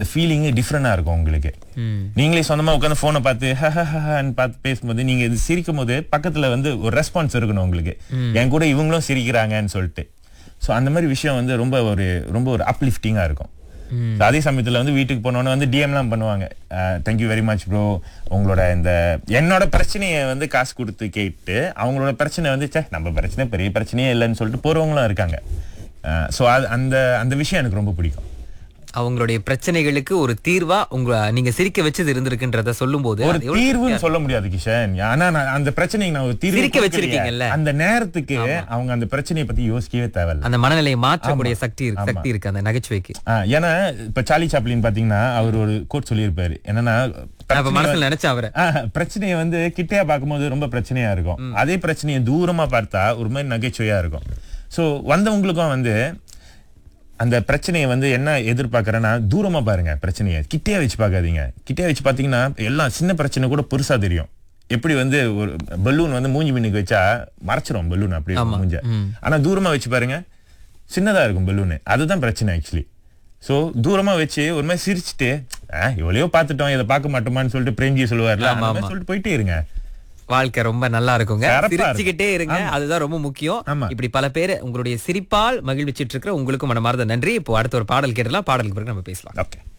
Feeling டிஃப்ரெண்டா இருக்கும் உங்களுக்கு ம். நீங்களே சொந்தமா உட்காந்து போனை பார்த்து ஹஹஹன்னு பார்த்து பேசும்போது நீங்க இது சிரிக்கும் போது பக்கத்துல வந்து ஒரு ரெஸ்பான்ஸ் இருக்கணும் உங்களுக்கு என் கூட இவங்களும் சிரிக்கிறாங்கன்னு சொல்லிட்டு சோ அந்த மாதிரி விஷயம் வந்து ரொம்ப ஒரு ரொம்ப ஒரு அப்லிஃப்டிங்கா இருக்கும் So, அதே சமயத்துல வந்து வீட்டுக்கு போனோன்னு வந்து டிஎம்லாம் பண்ணுவாங்க தேங்க்யூ வெரி மச் ப்ரோ உங்களோட இந்த என்னோட பிரச்சனையை வந்து காசு கொடுத்து கேட்டு அவங்களோட பிரச்சனை வந்து ச்சே நம்ம பிரச்சனை பெரிய பிரச்சனையே இல்லைன்னு சொல்லிட்டு போறவங்களும் இருக்காங்க ஸோ அது அந்த அந்த விஷயம் எனக்கு ரொம்ப பிடிக்கும் அவங்களுடைய பிரச்சனைகளுக்கு ஒரு தீர்வா உங்க நீங்க சிரிக்க வச்சது இருந்திருக்குன்றத சொல்லும்போது ஒரு அது எவ்வளவு தீர்வுன்னு சொல்ல முடியாது கிஷன் ஆனா நான் அந்த பிரச்சனைக்கு நான் ஒரு தீர்வு சிரிக்க கொடுக்கலையே. வச்சிருக்கீங்கல்ல. அந்த நேரத்துக்கு அவங்க அந்த பிரச்சனையை பத்தி யோசிக்கவே தேவையில்ல அந்த மனநிலையை மாற்றக்கூடிய சக்தி இருக்கு சக்தி இருக்கு அந்த நகைச்சுவைக்கு ஆ, ஏன்னா இப்ப சார்லி சாப்ளின் பாத்தீங்கன்னா அவர் ஒரு கோட் சொல்லியிருப்பாரு என்னன்னா நான் இப்ப பிரச்சனைய- மனசுல நினைச்சேன் அவரை ஆ, பிரச்சனையை வந்து கிட்டையா பார்க்கும்போது ரொம்ப பிரச்சனையா இருக்கும் அதே பிரச்சனையை தூரமா பார்த்தா ஒரு மாதிரி நகைச்சுவையா இருக்கும் சோ வந்தவங்களுக்கும் வந்து அந்த பிரச்சனையை வந்து என்ன எதிர்பார்க்கறேன்னா தூரமா பாருங்க பிரச்சனையை கிட்டே வச்சு பார்க்காதீங்க கிட்டே வச்சு பாத்தீங்கன்னா எல்லாம் சின்ன பிரச்சனை கூட பெருசா தெரியும் எப்படி வந்து ஒரு பலூன் வந்து மூஞ்சி மின்னுக்கு வச்சா மறைச்சிரும் பலூன் அப்படி மூஞ்ச ஆனா தூரமா வச்சு பாருங்க சின்னதா இருக்கும் பலூனு அதுதான் பிரச்சனை ஆக்சுவலி சோ தூரமா வச்சு ஒரு மாதிரி சிரிச்சுட்டு "ஆ, எவ்வளவோ பார்த்துட்டோம் இதை பார்க்க மாட்டோமான்னு சொல்லிட்டு பிரேம்ஜி சொல்லுவார்ல அந்த மாதிரி சொல்லிட்டு போயிட்டே இருங்க வாழ்க்கை ரொம்ப நல்லா இருக்குங்க சிறப்பா இருக்கும். சிரிச்சுக்கிட்டே இருங்க அதுதான் ரொம்ப முக்கியம் ஆமா. இப்படி பல பேர் உங்களுடைய சிரிப்பால் மகிழ்விச்சிட்டு இருக்கிற உங்களுக்கும் மனமார்ந்த நன்றி இப்போ அடுத்த ஒரு பாடல் கேட்டலாம் பாடலுக்கு பிறகு நம்ம பேசலாம் ஓகே